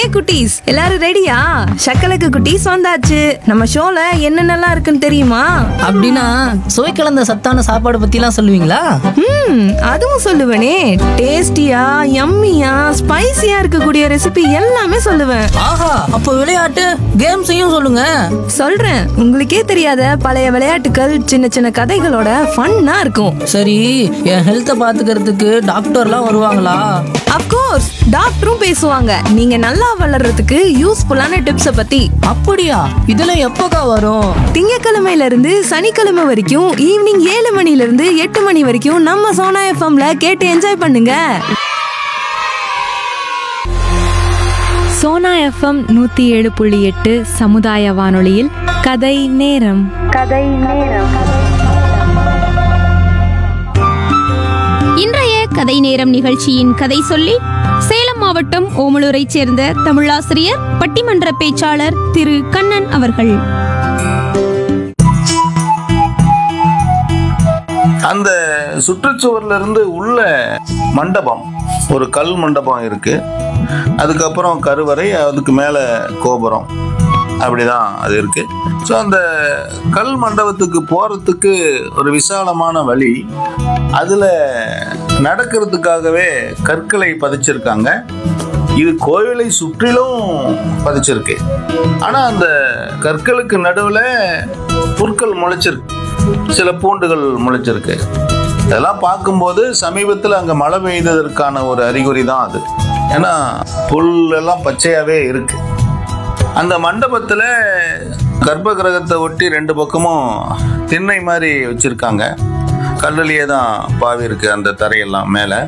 குட்டீஸ் எல்லாரும் ரெடியா சக்கலக்கு குட்டீஸ் வந்தாச்சு நம்ம ஷோல என்னென்னலாம் இருக்குன்னு தெரியுமா அப்படின்னா சுவை கலந்த சத்தான சாப்பாடு பத்திலாம் சொல்லுவீங்களா ம் அதுவும் சொல்லுவேனே டேஸ்டியா யம்மியா ஸ்பைசியா இருக்கக்கூடிய ரெசிபி எல்லாமே சொல்லுவேன் ஆஹா அப்போ விளையாட்டு கேம்ஸையும் சொல்லுங்க சொல்றேன் உங்களுக்கே தெரியாத பழைய விளையாட்டுகள் சின்ன சின்ன கதைகளோட ஃபன்னா இருக்கும் சரி என் ஹெல்த்தை பாத்துக்கிறதுக்கு டாக்டர்லாம் வருவாங்களா அப்கோர்ஸ் டாக்டரும் பேசுவாங்க நீங்க நல்லா வளர்றதுக்கு யூஸ்ஃபுல்லான டிப்ஸை பத்தி அப்படியா இதெல்லாம் எப்போக்கா வரும் திங்கக்கிழமையில இருந்து சனிக்கிழமை வரைக்கும் ஈவினிங் ஏழு மணில இருந்து எட்டு மணி வரைக்கும் நம்ம சோனா எஃப்எம்ல கேட்டு என்ஜாய் பண்ணுங்க சோனா எஃப்எம் நூத்தி ஏழு புள்ளி எட்டு சமுதாய வானொலியில் கதை நேரம் இன்றைய கதை நேரம் நிகழ்ச்சியின் கதை சொல்லி சேலம் மாவட்டம் ஓமலூரைச் சேர்ந்த தமிழாசிரியர் பட்டிமன்ற பேச்சாளர் திரு கண்ணன் அவர்கள் அந்த சுற்றுச்சுவர்ல இருந்து உள்ள மண்டபம் ஒரு கல் மண்டபம் இருக்கு அதுக்கப்புறம் கருவறை அதுக்கு மேலே கோபுரம் அப்படிதான் அது இருக்கு ஸோ அந்த கல் மண்டபத்துக்கு போறதுக்கு ஒரு விசாலமான வழி அதுல நடக்கிறதுக்காகவே கற்களை பதிச்சிருக்காங்க இது கோவிலை சுற்றிலும் பதிச்சிருக்கு ஆனா அந்த கற்களுக்கு நடுவுல புற்கள் முளைச்சிருக்கு சில பூண்டுகள் முளைச்சிருக்கு இதெல்லாம் பார்க்கும்போது சமீபத்தில் அங்கே மழை பெய்ததற்கான ஒரு அறிகுறி தான் அது ஏன்னா புல் எல்லாம் பச்சையாகவே இருக்கு அந்த மண்டபத்தில் கர்ப்ப கிரகத்தை ஒட்டி ரெண்டு பக்கமும் திண்ணை மாதிரி வச்சுருக்காங்க கல்லுலேயே தான் பாவி இருக்கு அந்த தரையெல்லாம் மேலே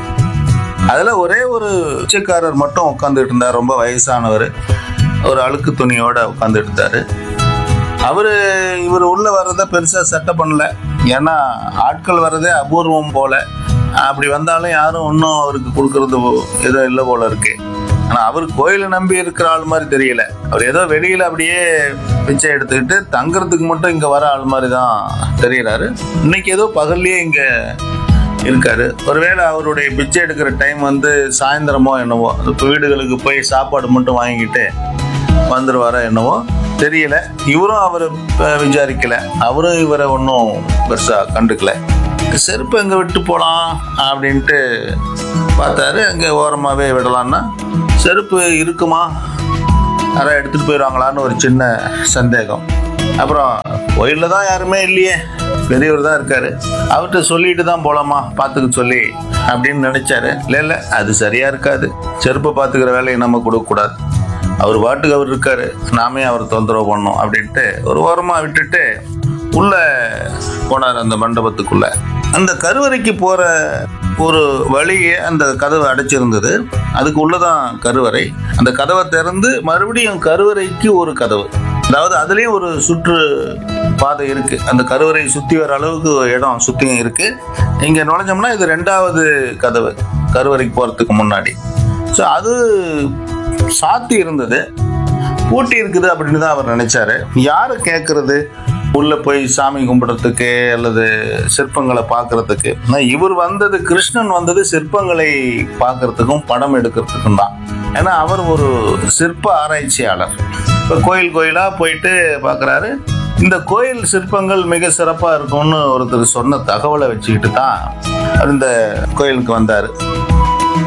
அதில் ஒரே ஒரு பிச்சைக்காரர் மட்டும் உட்காந்துட்டு இருந்தார் ரொம்ப வயசானவர் ஒரு அழுக்கு துணியோட உட்காந்துட்டு இருந்தாரு அவரு இவர் உள்ள வர்றத பெருசா செட்டப் பண்ணல ஏன்னா ஆட்கள் வர்றதே அபூர்வம் போல அப்படி வந்தாலும் யாரும் இன்னும் அவருக்கு கொடுக்கறது எதுவும் இல்லை போல இருக்கு ஆனா அவர் கோயிலை நம்பி இருக்கிற ஆள் மாதிரி தெரியல அவர் ஏதோ வெளியில அப்படியே பிச்சை எடுத்துக்கிட்டு தங்குறதுக்கு மட்டும் இங்க வர ஆள் மாதிரி தான் தெரியறாரு இன்னைக்கு ஏதோ பகல்லையே இங்க இருக்காரு ஒருவேளை அவருடைய பிச்சை எடுக்கிற டைம் வந்து சாயந்தரமோ என்னவோ இப்போ வீடுகளுக்கு போய் சாப்பாடு மட்டும் வாங்கிட்டு வந்துருவாரோ என்னவோ தெரியல இவரும் அவர் விசாரிக்கல அவரும் இவரை ஒன்றும் பெருசாக கண்டுக்கல செருப்பு எங்கே விட்டு போகலாம் அப்படின்ட்டு பார்த்தாரு அங்கே ஓரமாகவே விடலான்னா செருப்பு இருக்குமா யாராவது எடுத்துகிட்டு போயிடுவாங்களான்னு ஒரு சின்ன சந்தேகம் அப்புறம் கோயிலில் தான் யாருமே இல்லையே பெரியவர் தான் இருக்காரு அவர்கிட்ட சொல்லிட்டு தான் போலாமா பார்த்துக்க சொல்லி அப்படின்னு நினைச்சாரு இல்லை இல்லை அது சரியா இருக்காது செருப்பை பார்த்துக்கிற வேலையை நம்ம கொடுக்கக்கூடாது அவர் பாட்டுக்கு அவர் இருக்காரு நாமே அவர் தொந்தரவு பண்ணோம் அப்படின்ட்டு ஒரு ஓரமாக விட்டுட்டு உள்ள போனார் அந்த மண்டபத்துக்குள்ள அந்த கருவறைக்கு போற ஒரு வழியே அந்த கதவு அடைச்சிருந்தது அதுக்கு உள்ளதான் கருவறை அந்த கதவை திறந்து மறுபடியும் கருவறைக்கு ஒரு கதவு அதாவது அதுலயும் ஒரு சுற்று பாதை இருக்கு அந்த கருவறை சுத்தி வர அளவுக்கு இடம் சுத்தியும் இருக்கு இங்க நுழைஞ்சோம்னா இது ரெண்டாவது கதவு கருவறைக்கு போறதுக்கு முன்னாடி ஸோ அது சாத்தி இருந்தது பூட்டி இருக்குது அப்படின்னு தான் அவர் நினைச்சாரு யாரை கேட்கறது உள்ள போய் சாமி கும்பிடுறதுக்கு அல்லது சிற்பங்களை பார்க்கறதுக்கு ஆனா இவர் வந்தது கிருஷ்ணன் வந்தது சிற்பங்களை பார்க்கறதுக்கும் படம் எடுக்கிறதுக்கும் தான் ஏன்னா அவர் ஒரு சிற்ப ஆராய்ச்சியாளர் இப்போ கோயில் கோயிலாக போயிட்டு பார்க்குறாரு இந்த கோயில் சிற்பங்கள் மிக சிறப்பாக இருக்கும்னு ஒருத்தர் சொன்ன தகவலை வச்சுக்கிட்டு தான் அவர் இந்த கோயிலுக்கு வந்தார்